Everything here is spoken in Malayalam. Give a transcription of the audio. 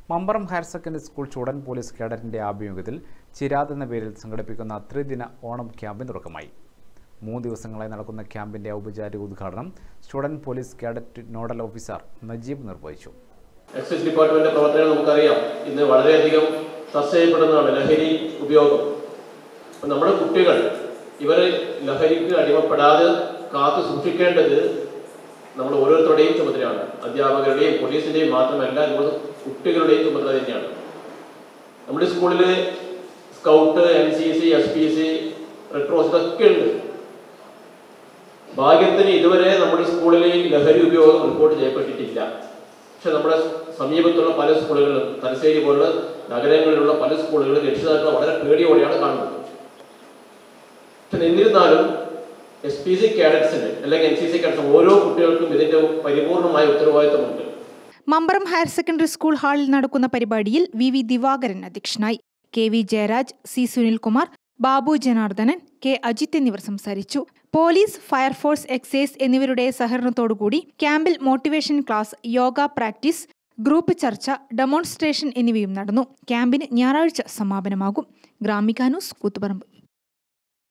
മമ്പറം ഹയർ സെക്കൻഡറി സ്കൂൾ ചൂടൻ പോലീസ് കേഡറ്റിന്റെ ആഭിമുഖ്യത്തിൽ ചിരാത് എന്ന പേരിൽ സംഘടിപ്പിക്കുന്ന ത്രിദിന ഓണം ക്യാമ്പിന് തുടക്കമായി മൂന്ന് ദിവസങ്ങളായി നടക്കുന്ന ക്യാമ്പിന്റെ ഔപചാരിക ഉദ്ഘാടനം student police cadet nodal officer Najeeb നിർവഹിച്ചു എക്സൈസ് ഡിപ്പാർട്ട്മെന്റ് പ്രവർത്തനങ്ങൾ നമുക്കറിയാം ഇന്ന് വളരെയധികം ചർച്ച ചെയ്യപ്പെടുന്നതാണ് ലഹരി ഉപയോഗം അപ്പം നമ്മുടെ കുട്ടികൾ ഇവർ ലഹരിക്ക് അടിമപ്പെടാതെ കാത്തു സൂക്ഷിക്കേണ്ടത് നമ്മൾ ഓരോരുത്തരുടെയും ചുമതലയാണ് അധ്യാപകരുടെയും പോലീസിന്റെയും മാത്രമല്ല നമ്മൾ കുട്ടികളുടെയും ചുമതല തന്നെയാണ് നമ്മുടെ സ്കൂളിൽ scout N C C S P C red cross ഇതൊക്കെ ഉണ്ട് ഭാഗ്യത്തിന് ഇതുവരെ നമ്മുടെ സ്കൂളിൽ ലഹരി ഉപയോഗം റിപ്പോർട്ട് ചെയ്യപ്പെട്ടിട്ടില്ല പക്ഷെ നമ്മുടെ സമീപത്തുള്ള പല സ്കൂളുകളിലും തലശ്ശേരി പോലുള്ള നഗരങ്ങളിലുള്ള പല സ്കൂളുകളിലും രക്ഷിതാക്കൾ വളരെ പേടിയോടെയാണ് കാണുന്നത് പക്ഷെ എന്നിരുന്നാലും എസ് പി സി കാഡറ്റ്സിന് അല്ലെങ്കിൽ എൻ സി സി കാഡറ്റ്സ് ഓരോ കുട്ടികൾക്കും ഇതിന്റെ പരിപൂർണമായ ഉത്തരവാദിത്തമുണ്ട് മമ്പറം ഹയർ സെക്കൻഡറി സ്കൂൾ ഹാളിൽ നടക്കുന്ന പരിപാടിയിൽ വി വി ദിവാകരൻ അധ്യക്ഷനായി K V Jayaraj C Sunilkumar Babu Janardhanan K Ajith എന്നിവർ സംസാരിച്ചു പോലീസ് ഫയർഫോഴ്സ് എക്സൈസ് എന്നിവരുടെ സഹകരണത്തോടുകൂടി ക്യാമ്പിൽ motivation class yoga practice group ചർച്ച ഡെമോൺസ്ട്രേഷൻ എന്നിവയും നടന്നു ക്യാമ്പിന് ഞായറാഴ്ച സമാപനമാകും ഗ്രാമിക ന്യൂസ് കൂത്തുപറമ്പ്